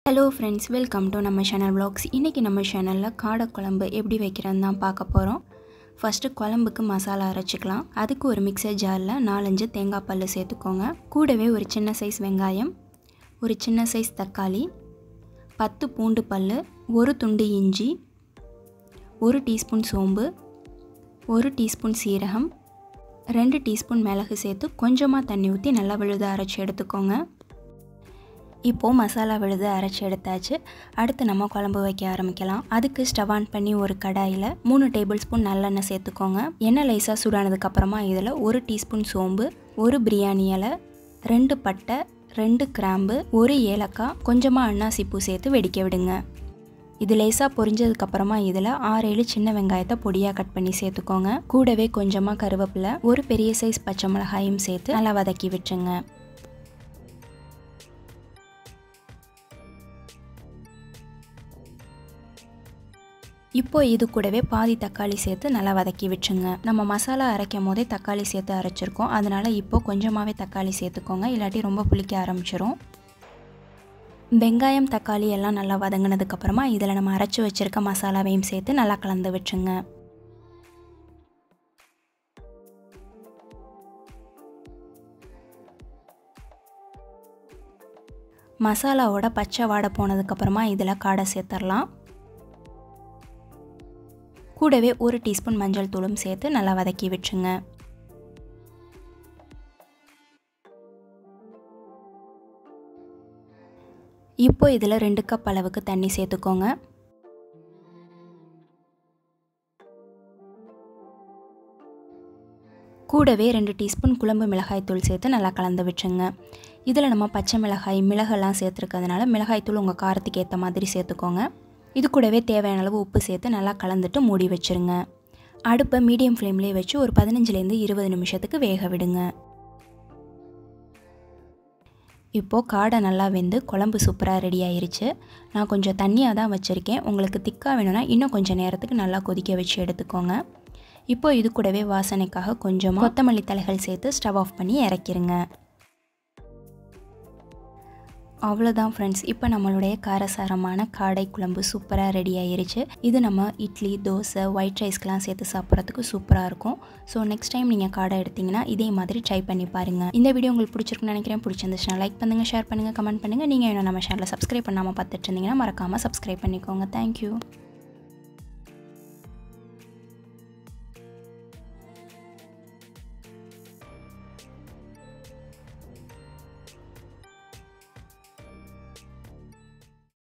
hello friends welcome to நம்ம channel vlogs இன்றைக்கி நம்ம சேனலில் காடை குழம்பு எப்படி வைக்கிறதுன்னு தான் பார்க்க போகிறோம் ஃபஸ்ட்டு குழம்புக்கு மசாலா அரைச்சிக்கலாம் அதுக்கு ஒரு மிக்சர் ஜாரில் நாலஞ்சு தேங்காய் பல் சேர்த்துக்கோங்க கூடவே ஒரு சின்ன சைஸ் வெங்காயம் ஒரு சின்ன சைஸ் தக்காளி பத்து பூண்டு பல் ஒரு துண்டு இஞ்சி ஒரு டீஸ்பூன் சோம்பு ஒரு டீஸ்பூன் சீரகம் ரெண்டு டீஸ்பூன் மிளகு சேர்த்து கொஞ்சமாக தண்ணி ஊற்றி நல்லா விழுத அரைச்சி எடுத்துக்கோங்க இப்போது மசாலா விழுது அரைச்சி எடுத்தாச்சு அடுத்து நம்ம குழம்பு வைக்க ஆரம்பிக்கலாம் அதுக்கு ஸ்டவ் ஆன் பண்ணி ஒரு கடாயில் மூணு டேபிள் ஸ்பூன் நல்லெண்ணெய் சேர்த்துக்கோங்க எண்ணெய் லேசாக சூடானதுக்கப்புறமா இதில் ஒரு டீஸ்பூன் சோம்பு ஒரு பிரியாணி இலை ரெண்டு பட்டை ரெண்டு கிராம்பு ஒரு ஏலக்காய் கொஞ்சமாக அன்னாசி பூ சேர்த்து வெடிக்க விடுங்க இது லேசாக பொரிஞ்சதுக்கப்புறமா இதில் ஆறு ஏழு சின்ன வெங்காயத்தை பொடியாக கட் பண்ணி சேர்த்துக்கோங்க கூடவே கொஞ்சமாக கருவேப்பிலை ஒரு பெரிய சைஸ் பச்சை மிளகாயும் சேர்த்து நல்லா வதக்கி விட்டுருங்க இப்போ இது கூடவே பாதி தக்காளி சேர்த்து நல்லா வதக்கி விட்டுருங்க நம்ம மசாலா அரைக்கும் போதே தக்காளி சேர்த்து அரைச்சிருக்கோம் அதனால் இப்போ கொஞ்சமாகவே தக்காளி சேர்த்துக்கோங்க இல்லாட்டி ரொம்ப புளிக்க ஆரம்பிச்சிரும் வெங்காயம் தக்காளி எல்லாம் நல்லா வதங்கினதுக்கப்புறமா இதில் நம்ம அரைச்சி வச்சுருக்க மசாலாவையும் சேர்த்து நல்லா கலந்து விட்டுருங்க மசாலாவோட பச்சை வாடை போனதுக்கப்புறமா இதில் காடை சேர்த்துடலாம் கூடவே ஒரு டீஸ்பூன் மஞ்சள் தூளும் சேர்த்து நல்லா வதக்கி விட்டுருங்க இப்போ இதில் ரெண்டு கப் அளவுக்கு தண்ணி சேர்த்துக்கோங்க கூடவே ரெண்டு டீஸ்பூன் குழம்பு மிளகாய் தூள் சேர்த்து நல்லா கலந்து விட்டுருங்க இதில் நம்ம பச்சை மிளகாய் மிளகெல்லாம் சேர்த்துருக்கிறதுனால மிளகாய் தூள் உங்கள் காரத்துக்கு ஏற்ற மாதிரி சேர்த்துக்கோங்க இது கூடவே தேவையான அளவு உப்பு சேர்த்து நல்லா கலந்துட்டு மூடி வச்சுருங்க அடுப்பை மீடியம் ஃப்ளேம்லேயே வச்சு ஒரு பதினஞ்சுலேருந்து இருபது நிமிஷத்துக்கு வேக விடுங்க இப்போது காடை நல்லா வெந்து குழம்பு சூப்பராக ரெடி ஆயிருச்சு நான் கொஞ்சம் தண்ணியாக தான் வச்சுருக்கேன் உங்களுக்கு திக்காக வேணும்னா இன்னும் கொஞ்சம் நேரத்துக்கு நல்லா கொதிக்க வச்சு எடுத்துக்கோங்க இப்போ இது கூடவே வாசனைக்காக கொஞ்சமாக கொத்தமல்லி தலைகள் சேர்த்து ஸ்டவ் ஆஃப் பண்ணி இறக்கிருங்க அவ்வளோதான் ஃப்ரெண்ட்ஸ் இப்போ நம்மளுடைய காரசாரமான காடை குழம்பு சூப்பராக ரெடி ஆயிருச்சு இது நம்ம இட்லி தோசை ஒயிட் ரைஸ்க்கெலாம் சேர்த்து சாப்பிட்றதுக்கு சூப்பராக இருக்கும் ஸோ நெக்ஸ்ட் டைம் நீங்கள் காடை எடுத்திங்கன்னா இதே மாதிரி ட்ரை பண்ணி பாருங்கள் இந்த வீடியோ உங்களுக்கு பிடிச்சிருக்குன்னு நினைக்கிறேன் பிடிச்சிருந்துச்சுன்னா லைக் பண்ணுங்கள் ஷேர் பண்ணுங்கள் கமெண்ட் பண்ணுங்கள் நீங்கள் இன்னும் நம்ம சேனலை சப்ஸ்கிரைப் பண்ணாமல் பார்த்துட்டு இருந்தீங்கன்னா மறக்காமல் சப்ஸ்கிரைப் பண்ணிக்கோங்க தேங்க்யூ